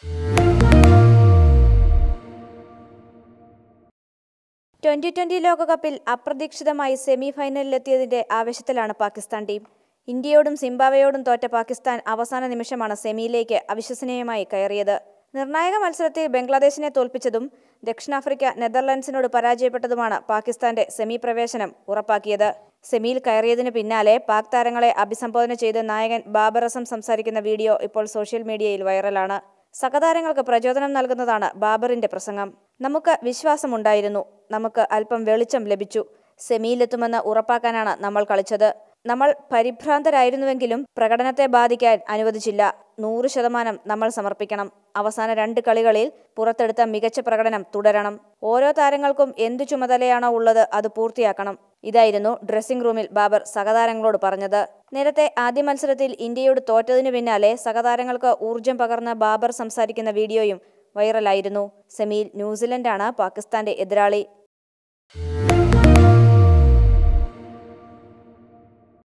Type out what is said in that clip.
twenty twenty ലോകകപ്പിൽ അപ്രതീക്ഷിതമായി semi ഫൈനലിലെത്തിയതിന്റെ ആവേശത്തിലാണ് പാകിസ്ഥാൻ ടീം ഇന്ത്യയോടും സിംബാബ്വേയോടും തോറ്റ പാകിസ്ഥാൻ അവസാന നിമിഷമാണ് സെമിയിലേക്ക് അവിശ്വസനീയമായി കയറിയത് നിർണായക മത്സരത്തിൽ ബംഗ്ലാദേശിനെ തോൽപ്പിച്ചതും ദക്ഷിണാഫ്രിക്ക നെതർലൻഡ്സിനോട് പരാജയപ്പെട്ടതുമാണ് പാകിസ്ഥാന്റെ സെമി പ്രവേശനം ഉറപ്പാക്കിയത് സെമിയിൽ കയറിയതിനു പിന്നാലെ പാക് താരങ്ങളെ അഭിസംബോധന ചെയ്ത് നായകൻ ബാബർ അസം സംസാരിക്കുന്ന വീഡിയോ ഇപ്പോൾ സോഷ്യൽ മീഡിയയിൽ വൈറലാണ് സഹതാരങ്ങൾക്ക് പ്രചോദനം നൽകുന്നതാണ് ബാബറിന്റെ പ്രസംഗം നമുക്ക് വിശ്വാസമുണ്ടായിരുന്നു നമുക്ക് അല്പം വെളിച്ചം ലഭിച്ചു സെമിയിലെത്തുമെന്ന് ഉറപ്പാക്കാനാണ് നമ്മൾ കളിച്ചത് നമ്മൾ പരിഭ്രാന്തരായിരുന്നുവെങ്കിലും പ്രകടനത്തെ ബാധിക്കാൻ അനുവദിച്ചില്ല നൂറ് ശതമാനം നമ്മൾ സമർപ്പിക്കണം അവസാന രണ്ട് കളികളിൽ പുറത്തെടുത്ത മികച്ച പ്രകടനം തുടരണം ഓരോ താരങ്ങൾക്കും എന്തു ചുമതലയാണോ ഉള്ളത് അത് പൂർത്തിയാക്കണം ഇതായിരുന്നു ഡ്രസ്സിംഗ് റൂമിൽ ബാബർ സഹതാരങ്ങളോട് പറഞ്ഞത് നേരത്തെ ആദ്യ മത്സരത്തിൽ ഇന്ത്യയോട് തോറ്റതിനു പിന്നാലെ സഹതാരങ്ങൾക്ക് ഊർജം പകർന്ന ബാബർ സംസാരിക്കുന്ന വീഡിയോയും വൈറലായിരുന്നു സെമിയിൽ ന്യൂസിലൻഡാണ് പാകിസ്ഥാന്റെ എതിരാളി